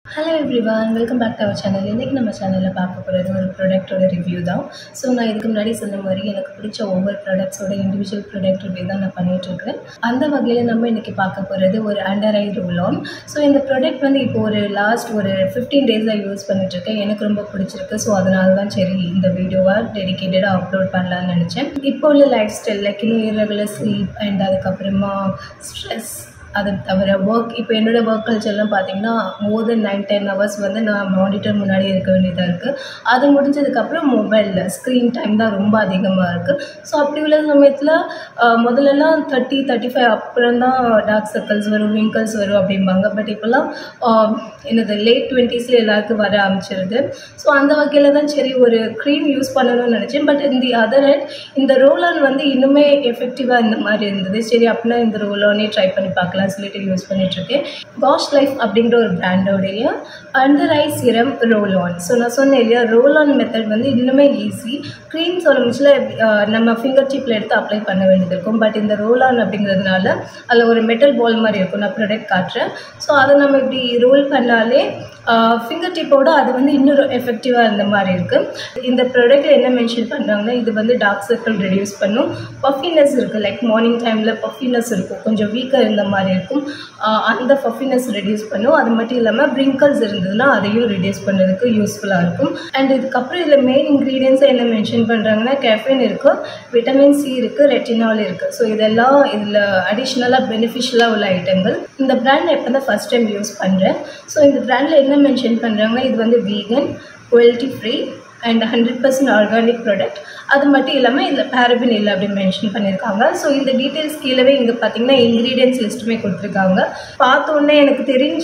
hello everyone welcome back to our channel இன்றைக்கி நம்ம சேனலில் பார்க்க போகிறது ஒரு ப்ராடக்ட்டோட ரிவ்யூ தான் ஸோ நான் இதுக்கு முன்னாடி சொன்ன மாதிரி எனக்கு பிடிச்ச ஒவ்வொரு ப்ராடக்ட்ஸோட இண்டிவிஜுவல் ப்ராடக்ட் ரிவ்யூ தான் நான் பண்ணிகிட்ருக்கேன் அந்த வகையில் நம்ம இன்றைக்கி பார்க்க போகிறது ஒரு under eye roll on so இந்த ப்ராடக்ட் வந்து இப்போ ஒரு லாஸ்ட் ஒரு ஃபிஃப்டீன் டேஸாக யூஸ் பண்ணிகிட்ருக்கேன் எனக்கு ரொம்ப பிடிச்சிருக்கு ஸோ அதனால தான் சரி இந்த வீடியோவாக டெடிக்கேட்டடாக அப்லோட் பண்ணலான்னு நினச்சேன் இப்போ உள்ள லைஃப் ஸ்டைல் லைக் இன்னும் இரகுலர் ஸ்லீப் அண்ட் அதுக்கப்புறமா ஸ்ட்ரெஸ் அது தவிர ஒர்க் இப்போ என்னோடய ஒர்க் கல்ச்சர்லாம் பார்த்தீங்கன்னா more then nine ten hours வந்து நான் மானிட்டர் முன்னாடி இருக்க வேண்டியதாக இருக்குது அது முடிஞ்சதுக்கப்புறம் மொபைலில் ஸ்க்ரீன் டைம் தான் ரொம்ப அதிகமாக இருக்குது ஸோ அப்படி உள்ள சமயத்தில் முதல்லலாம் தேர்ட்டி தேர்ட்டி ஃபைவ் அப்புறம் தான் டார்க் சர்க்கிள்ஸ் வரும் விங்கிள்ஸ் வரும் அப்படிம்பாங்க பட் இப்போல்லாம் என்னது லேட் டுவெண்ட்டீஸில் எல்லாருக்கும் வர ஆரம்பிச்சிருது ஸோ அந்த வகையில் தான் சரி ஒரு க்ரீம் யூஸ் பண்ணணும்னு நினச்சேன் பட் இந்த அதர் ஹேண்ட் இந்த ரோல் ஆன் வந்து இன்னுமே எஃபெக்டிவாக இந்த மாதிரி இருந்தது சரி அப்படின்னா இந்த ரோல் ஆனே ட்ரை பண்ணி பார்க்கலாம் சொல்லிட்டு யூஸ் பண்ணிகிட்ருக்கேன் காஷ் லைஃப் அப்படிங்கிற ஒரு பிராண்டோடைய அண்டர் ஐ சிரம் ரோல் ஆன் ஸோ நான் சொன்னேன் இல்லையா ரோல் ஆன் மெத்தட் வந்து இன்னுமே ஈஸி க்ரீம் சொல்ல முடிச்சுல நம்ம ஃபிங்கர் டிப்பில் எடுத்து அப்ளை பண்ண வேண்டியது இருக்கும் பட் இந்த ரோல் ஆன் அப்படிங்கிறதுனால அதில் ஒரு மெட்டல் பால் மாதிரி இருக்கும் நான் ப்ராடக்ட் காட்டுறேன் ஸோ அதை நம்ம இப்படி ரோல் பண்ணாலே ஃபிங்கர் டிப்போட அது வந்து இன்னும் எஃபெக்டிவாக இருந்த மாதிரி இருக்குது இந்த ப்ராடக்ட்டில் என்ன மென்ஷன் பண்ணுறாங்கன்னா இது வந்து டார்க் சர்க்கிள் ரெடியூஸ் பண்ணும் பஃபினஸ் இருக்குது லைக் மார்னிங் டைமில் பஃபினஸ் இருக்கும் கொஞ்சம் வீக்காக இருந்த மாதிரி இருக்கும் அந்த பஃபினஸ் ரெடியூஸ் பண்ணும் அது மட்டும் இல்லாமல் ப்ரிங்கிள்ஸ் இருந்ததுன்னா அதையும் ரெடியூஸ் பண்ணுறதுக்கு யூஸ்ஃபுல்லாக இருக்கும் அண்ட் இதுக்கப்புறம் இதில் மெயின் இன்க்ரீடியன்ஸை என்ன மென்ஷன் பண்ணுறாங்கன்னா கேஃபின் இருக்குது விட்டமின் சி இருக்குது ரெட்டினால் இருக்குது ஸோ இதெல்லாம் இதில் அடிஷ்னலாக பெனிஃபிஷியலாக உள்ள ஐட்டங்கள் இந்த பிராண்ட் எப்போ தான் ஃபஸ்ட் டைம் யூஸ் பண்ணுறேன் ஸோ இந்த பிராண்டில் என்ன மென்ஷன் பண்ணுறாங்கன்னா இது வந்து vegan quality free and hundred percent organic product அது மட்டும் இல்லாமல் இதில் பேரபின் இல்லை அப்படின்னு மென்ஷன் பண்ணியிருக்காங்க ஸோ இந்த டீட்டெயில்ஸ் கீழவே இங்கே பார்த்தீங்கன்னா இன்க்ரீடியன்ஸ் லிஸ்ட்டுமே கொடுத்துருக்காங்க பார்த்தோன்னே எனக்கு தெரிஞ்ச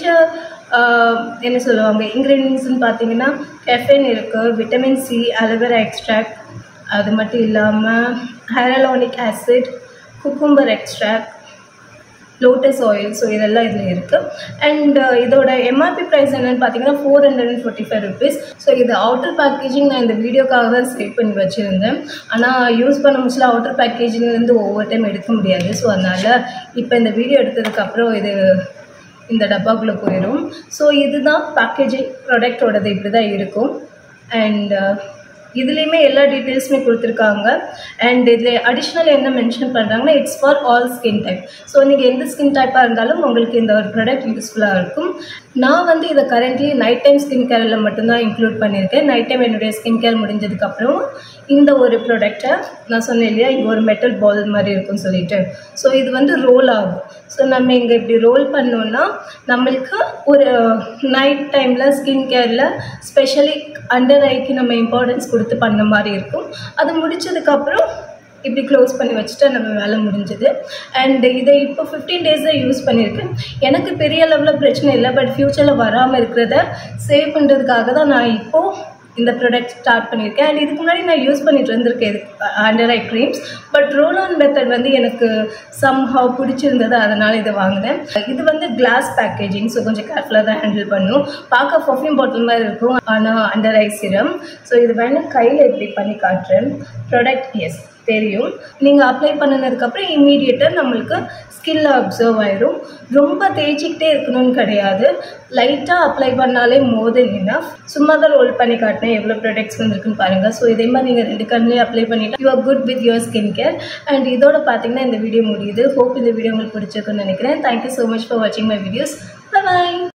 என்ன சொல்லுவாங்க இன்க்ரீடியன்ஸ்னு பார்த்தீங்கன்னா கெஃபைன் இருக்குது விட்டமின் சி அலோவேரா எக்ஸ்ட்ராக்ட் அது மட்டும் இல்லாமல் hyaluronic acid cucumber extract lotus oil so இதெல்லாம் இதில் இருக்குது அண்ட் இதோட எம்ஆர்பி ப்ரைஸ் என்னென்னு பார்த்தீங்கன்னா four hundred and forty five rupees so இது அவுட்டர் பேக்கேஜிங் நான் இந்த வீடியோக்காக தான் சேவ் பண்ணி வச்சுருந்தேன் ஆனால் யூஸ் பண்ண முடிச்சல அவுட்டர் பேக்கேஜிங்லேருந்து ஒவ்வொரு டைம் எடுக்க முடியாது ஸோ அதனால் இப்போ இந்த வீடியோ எடுத்ததுக்கப்புறம் இது இந்த டப்பாக்குள்ளே போயிடும் ஸோ இதுதான் பேக்கேஜிங் ப்ராடக்டோடது இப்படி தான் இருக்கும் அண்ட் இதுலேயுமே எல்லா டீட்டெயில்ஸுமே கொடுத்துருக்காங்க அண்ட் இதில் அடிஷ்னல் என்ன மென்ஷன் பண்ணுறாங்கன்னா it's for all skin type so நீங்கள் எந்த ஸ்கின் டைப்பாக இருந்தாலும் உங்களுக்கு இந்த ஒரு ப்ராடக்ட் யூஸ்ஃபுல்லாக இருக்கும் நான் வந்து இதை கரண்ட்லி நைட் டைம் ஸ்கின் கேரில் மட்டும்தான் இன்க்ளூட் பண்ணியிருக்கேன் நைட் டைம் என்னுடைய ஸ்கின் கேர் முடிஞ்சதுக்கப்புறம் இந்த ஒரு ப்ராடக்டை நான் சொன்னேன் இல்லையா இங்கே ஒரு மெட்டல் பால் மாதிரி இருக்கும்னு சொல்லிட்டு ஸோ இது வந்து ரோல் ஆகும் ஸோ நம்ம இங்கே இப்படி ரோல் பண்ணோன்னா நம்மளுக்கு ஒரு நைட் டைமில் ஸ்கின் கேரில் ஸ்பெஷலி அண்டர் ஐக்கு நம்ம இம்பார்ட்டன்ஸ் கொடுத்து பண்ண மாதிரி இருக்கும் அது முடிச்சதுக்கப்புறம் இப்படி க்ளோஸ் பண்ணி வச்சுட்டா நம்ம வேலை முடிஞ்சது அண்ட் இதை இப்போ ஃபிஃப்டீன் டேஸ் தான் யூஸ் பண்ணியிருக்கேன் எனக்கு பெரிய லெவலில் பிரச்சனை இல்லை பட் ஃப்யூச்சரில் வராமல் இருக்கிறத சேவ் பண்ணுறதுக்காக தான் நான் இப்போது இந்த ப்ராடக்ட் ஸ்டார்ட் பண்ணியிருக்கேன் அண்ட் இதுக்கு முன்னாடி நான் யூஸ் பண்ணிட்டு இருந்திருக்கேன் இது under eye creams but roll on method வந்து எனக்கு சம் ஹவ் பிடிச்சிருந்தது அதனால் இதை வாங்கினேன் இது வந்து கிளாஸ் பேக்கேஜிங் ஸோ கொஞ்சம் கேர்ஃபுல்லாக தான் ஹேண்டில் பண்ணும் பார்க்க பர்ஃப்யூம் பாட்டில் மாதிரி இருக்கும் ஆனால் அண்டர் ஐ சிரம் ஸோ இது வேணால் கையில் இப்படி பண்ணி காட்டுறேன் ப்ராடக்ட் எஸ் தெரியும் நீங்கள் அப்ளை பண்ணினதுக்கப்புறம் இம்மீடியட்டாக நம்மளுக்கு ஸ்கில்ல அப்சர்வ் ஆயிரும் ரொம்ப தேய்ச்சிக்கிட்டே இருக்கணும்னு கிடையாது லைட்டாக அப்ளை பண்ணாலே மோர் தென் இனஃப் சும்மா தான் ரோல் பண்ணி காட்டினேன் எவ்வளோ ப்ராடக்ட்ஸ் வந்துருக்குன்னு பாருங்கள் ஸோ இதே மாதிரி நீங்கள் ரெண்டு கண்ணிலே அப்ளை பண்ணிவிட்டு you are good with your skin care and இதோட பார்த்தீங்கன்னா இந்த வீடியோ முடியுது ஹோப் இந்த வீடியோ உங்களுக்கு பிடிச்சிருக்குன்னு நினைக்கிறேன் தேங்க்யூ ஸோ மச் ஃபார் வாட்சிங் மை வீடியோஸ் பாய்